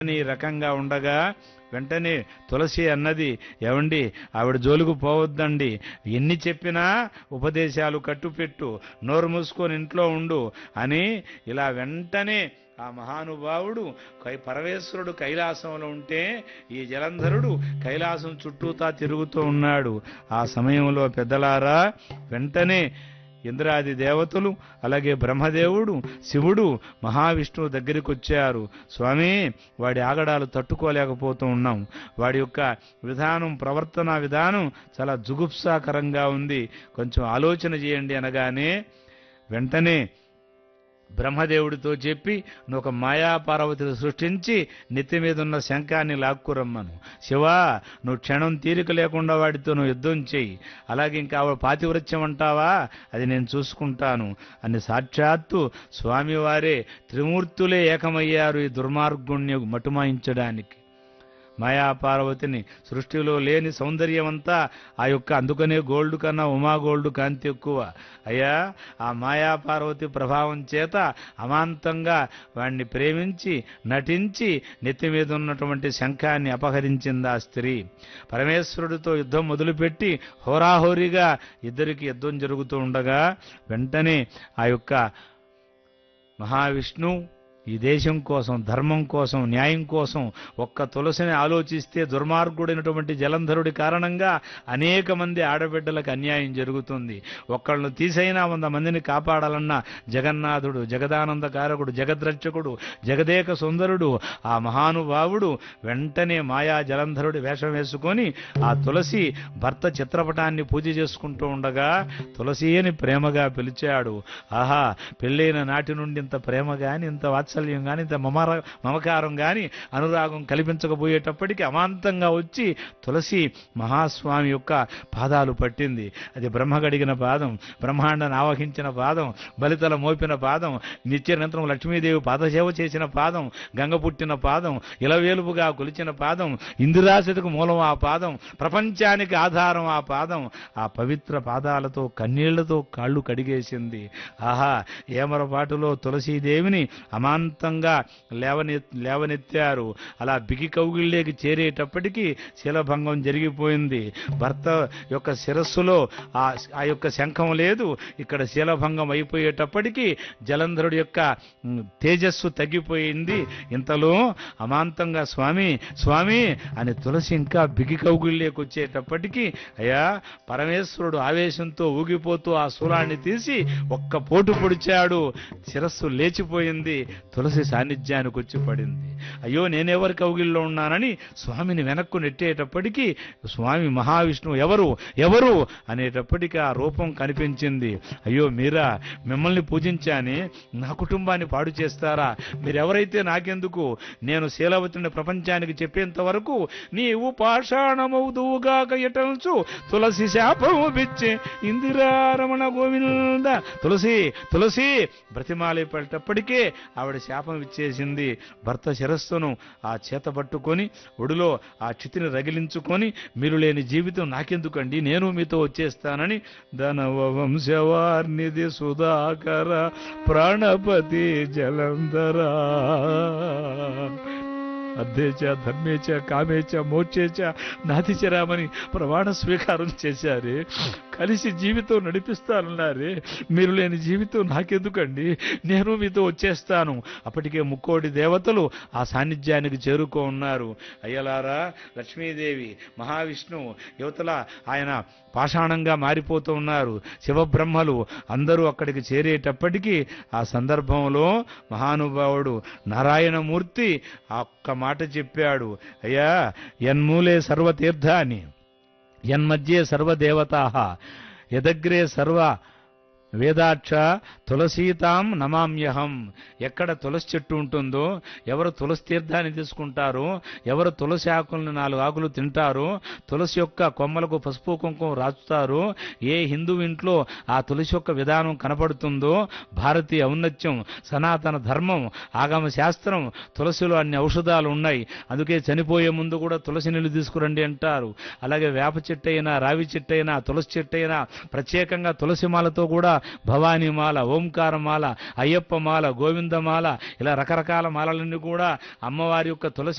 ఈ రకంగా ఉండగా వెంటనే తులసి అన్నది ఏమండి ఆవిడ జోలుకు పోవద్దండి ఎన్ని చెప్పినా ఉపదేశాలు కట్టుపెట్టు నోరు మూసుకొని ఇంట్లో ఉండు అని ఇలా వెంటనే ఆ మహానుభావుడు కై పరమేశ్వరుడు కైలాసంలో ఉంటే ఈ జలంధరుడు కైలాసం చుట్టూతా తిరుగుతూ ఉన్నాడు ఆ సమయంలో పెద్దలారా వెంటనే ఇంద్రాది దేవతలు అలాగే బ్రహ్మదేవుడు శివుడు మహావిష్ణువు దగ్గరికి వచ్చారు స్వామి వాడి ఆగడాలు తట్టుకోలేకపోతూ ఉన్నాం వాడి యొక్క విధానం ప్రవర్తన విధానం చాలా జుగుప్సాకరంగా ఉంది కొంచెం ఆలోచన చేయండి అనగానే వెంటనే బ్రహ్మదేవుడితో చెప్పి నువ్వు ఒక మాయా పార్వతిని సృష్టించి నెత్తి మీద ఉన్న శంఖాన్ని లాక్కురమ్మను శివా నువ్వు క్షణం తీరిక లేకుండా వాడితో నువ్వు యుద్ధం చెయ్యి అలాగే ఇంకా ఆవిడ పాతివృత్యం అంటావా అది నేను చూసుకుంటాను అని సాక్షాత్తు స్వామివారే త్రిమూర్తులే ఏకమయ్యారు ఈ దుర్మార్గుణ్ణి మటుమాయించడానికి మాయా పార్వతిని సృష్టిలో లేని సౌందర్యమంతా ఆ యొక్క అందుకనే గోల్డ్ కన్నా ఉమా గోల్డ్ కాంతి ఎక్కువ అయ్యా ఆ మాయా పార్వతి ప్రభావం చేత అమాంతంగా వాణ్ణి ప్రేమించి నటించి నెత్తి మీద ఉన్నటువంటి శంఖాన్ని అపహరించింది ఆ స్త్రీ పరమేశ్వరుడితో యుద్ధం మొదలుపెట్టి హోరాహోరీగా ఇద్దరికి యుద్ధం జరుగుతూ ఉండగా వెంటనే ఆ యొక్క మహావిష్ణు ఈ దేశం కోసం ధర్మం కోసం న్యాయం కోసం ఒక్క తులసిని ఆలోచిస్తే దుర్మార్గుడైనటువంటి జలంధరుడి కారణంగా అనేక మంది ఆడబిడ్డలకు అన్యాయం జరుగుతుంది ఒక్కళ్ళను తీసైనా వంద మందిని కాపాడాలన్న జగన్నాథుడు జగదానందకారకుడు జగద్రక్షకుడు జగదేక సుందరుడు ఆ మహానుభావుడు వెంటనే మాయా జలంధరుడి వేషం వేసుకొని ఆ తులసి భర్త చిత్రపటాన్ని పూజ చేసుకుంటూ ఉండగా తులసి అని ప్రేమగా పిలిచాడు ఆహా పెళ్ళైన నాటి నుండి ఇంత ప్రేమ గాని ఇంత వాత్సల్యం గాని ఇంత మమర మమకారం గాని అనురాగం కల్పించకపోయేటప్పటికి అమాంతంగా వచ్చి తులసి మహాస్వామి యొక్క పాదాలు పట్టింది అది బ్రహ్మ గడిగిన పాదం బ్రహ్మాండాన్ని ఆవహించిన పాదం బలితల మోపిన పాదం నిత్యనంతరం లక్ష్మీదేవి పాదసేవ చేసిన పాదం గంగ పుట్టిన పాదం ఇలవేలుపుగా కొలిచిన పాదం ఇందిరాశతికి మూలం ఆ పాదం ప్రపంచానికి ఆధారం ఆ పాదం ఆ పవిత్ర పాదాలతో కన్నీళ్లతో కాళ్ళు కడిగేసింది ఆహా ఏమరపాటులో తులసీదేవిని అమాంతంగా లేవనె లేవనెత్తారు అలా బిగి కౌగిళ్ళేకి చేరేటప్పటికీ శీలభంగం జరిగిపోయింది భర్త యొక్క శిరస్సులో ఆ ఆ యొక్క శంఖం లేదు ఇక్కడ శీలభంగం అయిపోయేటప్పటికీ జలంధరుడి యొక్క ఉమ్, తేజస్సు తగ్గిపోయింది ఇంతలో అమాంతంగా స్వామి స్వామి అని తులసి ఇంకా బిగి కౌగిళ్ళేకి వచ్చేటప్పటికీ అయ్యా పరమేశ్వరుడు ఆవేశంతో ఊగిపోతూ ఆ శూలాన్ని తీసి ఒక్క పోటు పొడిచాడు శిరస్సు లేచిపోయింది తులసి సాన్నిధ్యానికి వచ్చి పడింది అయ్యో నేనెవరి కౌగిల్లో ఉన్నానని స్వామిని వెనక్కు నెట్టేటప్పటికీ స్వామి మహావిష్ణువు ఎవరు ఎవరు అనేటప్పటికీ ఆ రూపం కనిపించింది అయ్యో మీరా మిమ్మల్ని పూజించాని నా కుటుంబాన్ని పాడు చేస్తారా మీరెవరైతే నాకెందుకు నేను శీలవతిని ప్రపంచానికి చెప్పేంత వరకు నీవు పాషాణమవుదువుగాక ఎటల్చు తులసి శాపము బిచ్చి ఇందిరారమణ గోవింద తులసి తులసి బ్రతిమాలి పడేటప్పటికే ఆవిడ శాపం ఇచ్చేసింది భర్త శిరస్సును ఆ చేత పట్టుకొని ఒడిలో ఆ చితిని రగిలించుకొని మీరు లేని జీవితం నాకెందుకండి నేను మీతో వచ్చేస్తానని ధనవ వంశవార్నిధి సుధాకర ప్రాణపతి జలంధరా అర్ధేచ ధర్మేచ కామేచ మోక్షేచ నాతిచరామని ప్రమాణ స్వీకారం చేశారే కలిసి జీవితం నడిపిస్తానన్నారే మీరు లేని జీవితం నాకెందుకండి నేను మీతో వచ్చేస్తాను అప్పటికే ముక్కోడి దేవతలు ఆ సాన్నిధ్యానికి చేరుకో ఉన్నారు అయ్యలారా లక్ష్మీదేవి మహావిష్ణువు యువతల ఆయన పాషాణంగా మారిపోతూ ఉన్నారు శివబ్రహ్మలు అందరూ అక్కడికి చేరేటప్పటికీ ఆ సందర్భంలో మహానుభావుడు నారాయణమూర్తి ఆ ఒక్క మాట చెప్పాడు అయ్యా యన్మూలే సర్వతీర్థాని యన్మధ్యే సర్వదేవతా యదగ్రే సర్వ వేదాక్ష తులసీతాం నమామ్యహం ఎక్కడ తులసి చెట్టు ఉంటుందో ఎవరు తులసి తీర్థాన్ని తీసుకుంటారో ఎవరు తులసి ఆకులను నాలుగు ఆకులు తింటారో తులసి యొక్క కొమ్మలకు పసుపు కుంకుమ రాచుతారో ఏ హిందూ ఇంట్లో ఆ తులసి యొక్క విధానం కనపడుతుందో భారతీయ ఔన్నత్యం సనాతన ధర్మం ఆగమ శాస్త్రం తులసిలో అన్ని ఔషధాలు ఉన్నాయి అందుకే చనిపోయే ముందు కూడా తులసి నీళ్లు తీసుకురండి అంటారు అలాగే వేప చెట్టు అయినా రావి చెట్టు అయినా తులసి చెట్టు అయినా ప్రత్యేకంగా తులసి మాలతో కూడా భవానీమాల ఓంకారమాల అయ్యప్ప మాల గోవిందమాల ఇలా రకరకాల మాలలన్నీ కూడా అమ్మవారి యొక్క తులసి